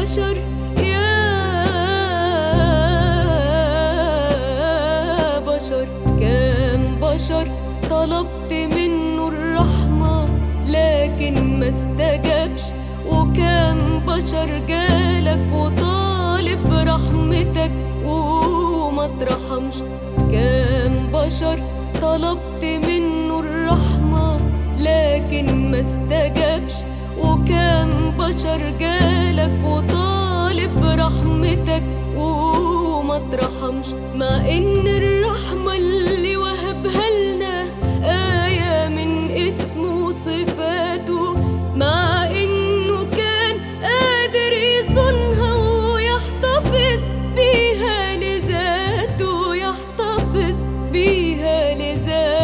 بشر يا بشر كام بشر طلبت منه الرحمة لكن ما استجابش وكام بشر جالك وطالب رحمتك وما ترحمش كام بشر طلبت منه الرحمة لكن ما استجابش وكام بشر جالك وطالب رحمتك وما ترحمش مع ان الرحمة اللي وهبها لنا آية من اسمه وصفاته مع انه كان قادر يصونها ويحتفظ بيها لذاته يحتفظ بيها لذاته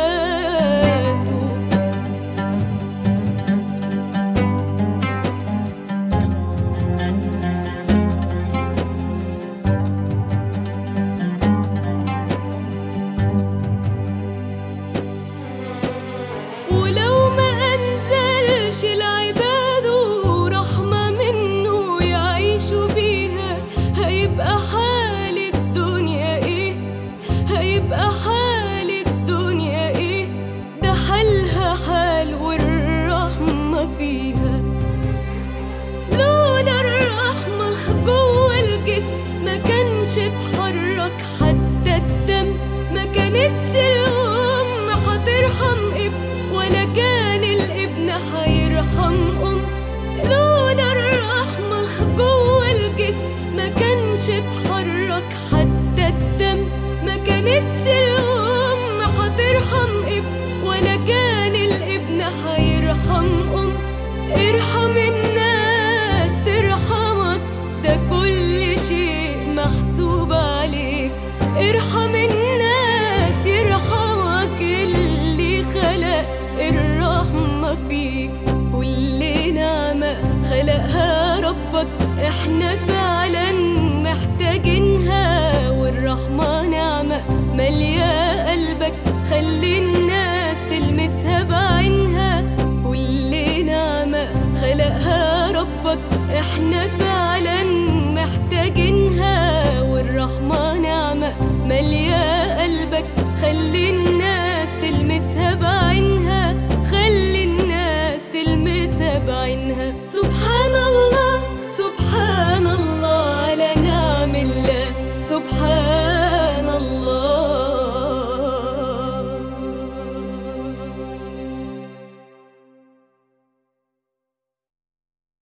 ولو ما أنزلش لعباده رحمة منه يعيشوا بيها هيبقى حال الدنيا إيه هيبقى حال الدنيا إيه ده حالها حال والرحمة فيها لولا الرحمة جوه الجسم ما كانش اتحرك حتى الدم ما كانتش الأم هترحم ابن ولا كان الابن هيرحم أم لولا الرحمة جوه الجسم ما كانش اتحرك حتى الدم ما كانتش الأم هترحم ابن ولا كان الابن هيرحم أم ارحم الناس ترحمك ده كل شيء محسوب عليك ارحم الناس يرحمك اللي خلق الرحمة فيك كل نعمة خلقها ربك احنا فعلا محتاجينها والرحمة نعمة مالية قلبك خلي الناس تلمسها بعينها كل نعمة خلقها ربك احنا فعلا محتاجينها والرحمة نعمة مالية قلبك خلي الناس